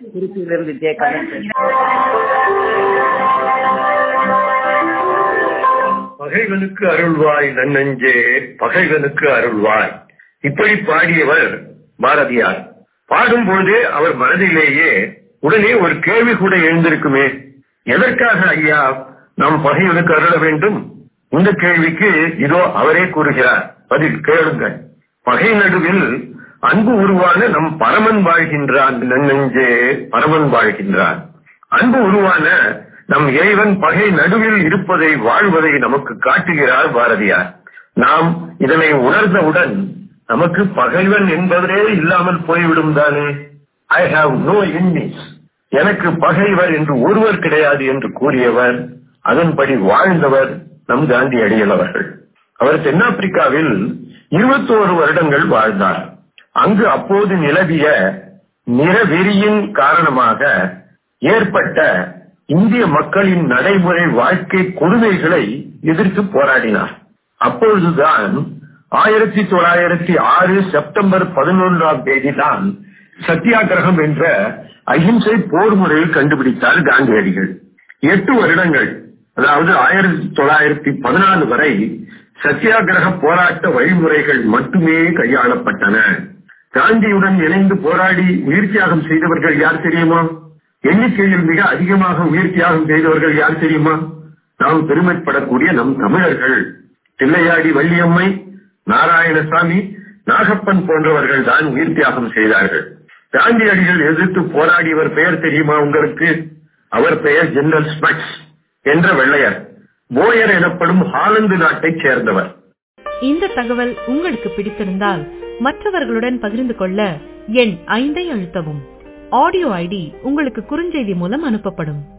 திருச்சியிலிருந்து ஜே கண்ணன் பேசுறேன். பகைவனுக்கு அருள்வாய் நன்னஞ்சே பகைவனுக்கு அருள்வாய் இப்படி பாடியவர் பாரதியார் பாடும் பொழுதே அவர் மனதிலேயே உடனே ஒரு கேள்வி கூட எழுந்திருக்குமே எதற்காக ஐயா நாம் பகைவனுக்கு அருள வேண்டும் இந்த கேள்விக்கு இதோ அவரே கூறுகிறார் பதில் கேளுங்கள் பகை நடுவில் அன்பு உருவான நம் பரமன் வாழ்கின்றான் நன்னஞ்சே பரமன் வாழ்கின்றான் அன்பு உருவான நம் இறைவன் பகை நடுவில் இருப்பதை வாழ்வதை நமக்கு காட்டுகிறார் பாரதியார் நாம் இதனை உணர்ந்தவுடன் நமக்கு பகைவன் என்பதே இல்லாமல் போய்விடும் தானே ஐ ஹாவ் நோ என்மிஸ் எனக்கு பகைவர் என்று ஒருவர் கிடையாது என்று கூறியவர் அதன்படி வாழ்ந்தவர் நம் காந்தியடிகள் அவர்கள் அவர் தென்னாப்பிரிக்காவில் இருபத்தோரு வருடங்கள் வாழ்ந்தார் அங்கு அப்போது நிலவிய நிறவெறியின் காரணமாக ஏற்பட்ட இந்திய மக்களின் நடைமுறை வாழ்க்கை கொடுமைகளை எதிர்த்து போராடினார் அப்பொழுதுதான் ஆயிரத்தி தொள்ளாயிரத்தி ஆறு செப்டம்பர் பதினொன்றாம் தேதி தான் சத்தியாகிரகம் என்ற அஹிம்சை போர் முறையை கண்டுபிடித்தார் காந்தியடிகள் எட்டு வருடங்கள் அதாவது ஆயிரத்தி தொள்ளாயிரத்தி பதினாலு வரை சத்தியாகிரக போராட்ட வழிமுறைகள் மட்டுமே கையாளப்பட்டன காந்தியுடன் இணைந்து போராடி உயிர் தியாகம் செய்தவர்கள் யார் தெரியுமா எண்ணிக்கையில் மிக அதிகமாக உயிர் தியாகம் செய்தவர்கள் யார் தெரியுமா நாம் பெருமைப்படக்கூடிய நம் தமிழர்கள் தில்லையாடி வள்ளியம்மை நாராயணசாமி நாகப்பன் போன்றவர்கள் தான் உயிர் தியாகம் செய்தார்கள் காந்தியடிகள் எதிர்த்து போராடியவர் பெயர் தெரியுமா உங்களுக்கு அவர் பெயர் ஜெனரல் ஸ்மட்ஸ் என்ற வெள்ளையர் போயர் எனப்படும் ஹாலந்து நாட்டைச் சேர்ந்தவர் இந்த தகவல் உங்களுக்கு பிடித்திருந்தால் மற்றவர்களுடன் பகிர்ந்து கொள்ள எண் ஐந்தை அழுத்தவும் ஆடியோ ஐடி உங்களுக்கு குறுஞ்செய்தி மூலம் அனுப்பப்படும்